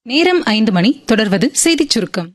நேரம் ஐந்து மணி தொடர்வது செய்திச் சுருக்கம்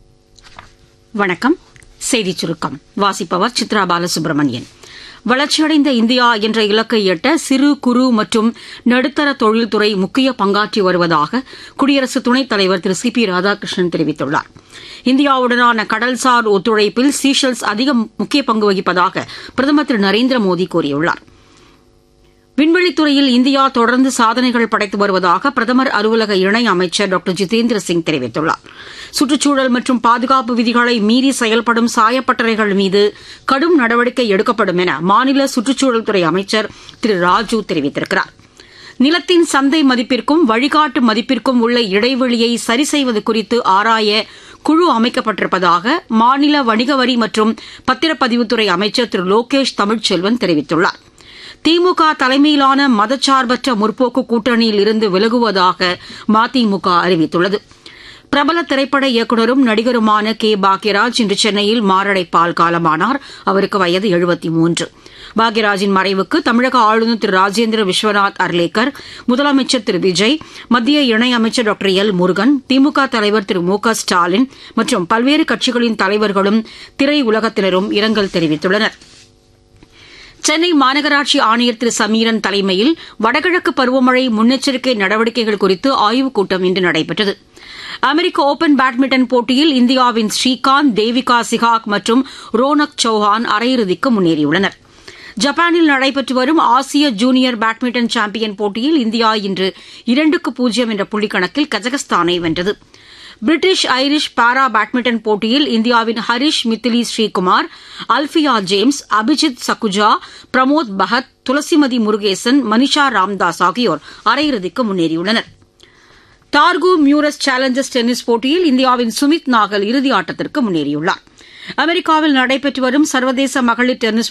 வணக்கம் செய்திச் சுருக்கம் வாசிப்பவர் சித்ரா பாலசுப்ரமணியன் வளர்ச்சியடைந்த இந்தியா என்ற இலக்கை எட்ட சிறு குறு மற்றும் நடுத்தர தொழில்துறை முக்கிய பங்காற்றி வருவதாக குடியரசு துணைத் தலைவர் திரு சி பி ராதாகிருஷ்ணன் தெரிவித்துள்ளார் இந்தியாவுடனான கடல்சார் ஒத்துழைப்பில் சீஷெல்ஸ் அதிக முக்கிய பங்கு வகிப்பதாக பிரதமர் திரு நரேந்திர மோடி கூறியுள்ளாா் விண்வெளித்துறையில் இந்தியா தொடர்ந்து சாதனைகள் படைத்து வருவதாக பிரதமர் அலுவலக இணை அமைச்சர் டாக்டர் ஜிதேந்திர சிங் தெரிவித்துள்ளார் சுற்றுச்சூழல் மற்றும் பாதுகாப்பு விதிகளை மீறி செயல்படும் சாயப்பட்டறைகள் மீது கடும் நடவடிக்கை எடுக்கப்படும் என மாநில சுற்றுச்சூழல் துறை அமைச்சர் திரு ராஜு தெரிவித்திருக்கிறார் நிலத்தின் சந்தை மதிப்பிற்கும் வழிகாட்டு மதிப்பிற்கும் உள்ள இடைவெளியை சரி செய்வது குறித்து ஆராய குழு அமைக்கப்பட்டிருப்பதாக மாநில வணிக வரி மற்றும் பத்திரப்பதிவுத்துறை அமைச்சர் திரு லோகேஷ் தமிழ்ச்செல்வன் தெரிவித்துள்ளாா் திமுக தலைமையிலான மதச்சார்பற்ற முற்போக்கு கூட்டணியில் இருந்து விலகுவதாக மதிமுக அறிவித்துள்ளது பிரபல திரைப்பட இயக்குநரும் நடிகருமான கே பாக்யராஜ் இன்று சென்னையில் மாரடைப்பால் காலமானார் அவருக்கு வயது எழுபத்தி மூன்று பாக்யராஜின் மறைவுக்கு தமிழக ஆளுநர் திரு ராஜேந்திர விஸ்வநாத் அர்லேக்கர் முதலமைச்சர் திரு விஜய் மத்திய இணையமைச்சர் டாக்டர் எல் முருகன் திமுக தலைவர் திரு மு க ஸ்டாலின் மற்றும் பல்வேறு கட்சிகளின் தலைவர்களும் திரையுலகத்தினரும் இரங்கல் தெரிவித்துள்ளனா் சென்னை மாநகராட்சி ஆணையர் திரு சமீரன் தலைமையில் வடகிழக்கு பருவமழை முன்னெச்சரிக்கை நடவடிக்கைகள் குறித்து ஆய்வுக் கூட்டம் இன்று நடைபெற்றது அமெரிக்க ஒபன் பேட்மிண்டன் போட்டியில் இந்தியாவின் ஸ்ரீகாந்த் தேவிகா சிகாக் மற்றும் ரோனக் சௌஹான் அரையிறுதிக்கு முன்னேறியுள்ளனர் ஜப்பானில் நடைபெற்று வரும் ஆசிய ஜூனியர் பேட்மிண்டன் சாம்பியன் போட்டியில் இந்தியா இன்று இரண்டுக்கு பூஜ்ஜியம் என்ற புள்ளிக்கணக்கில் கஜகஸ்தானை வென்றது பிரிட்டிஷ் ஐரிஷ் பாரா பேட்மிண்டன் போட்டியில் இந்தியாவின் ஹரிஷ் மித்திலி ஸ்ரீகுமார் அல்பியா ஜேம்ஸ் அபிஜித் சக்குஜா பிரமோத் பகத் துளசிமதி முருகேசன் மனிஷா ராம்தாஸ் ஆகியோர் அரையிறுதிக்கு முன்னேறியுள்ளனர் டார்கு மியூரஸ் சேலஞ்சர்ஸ் டென்னிஸ் போட்டியில் இந்தியாவின் சுமித் நாகல் இறுதி ஆட்டத்திற்கு முன்னேறியுள்ளார் அமெரிக்காவில் நடைபெற்று வரும் சர்வதேச மகளிர் டென்னிஸ்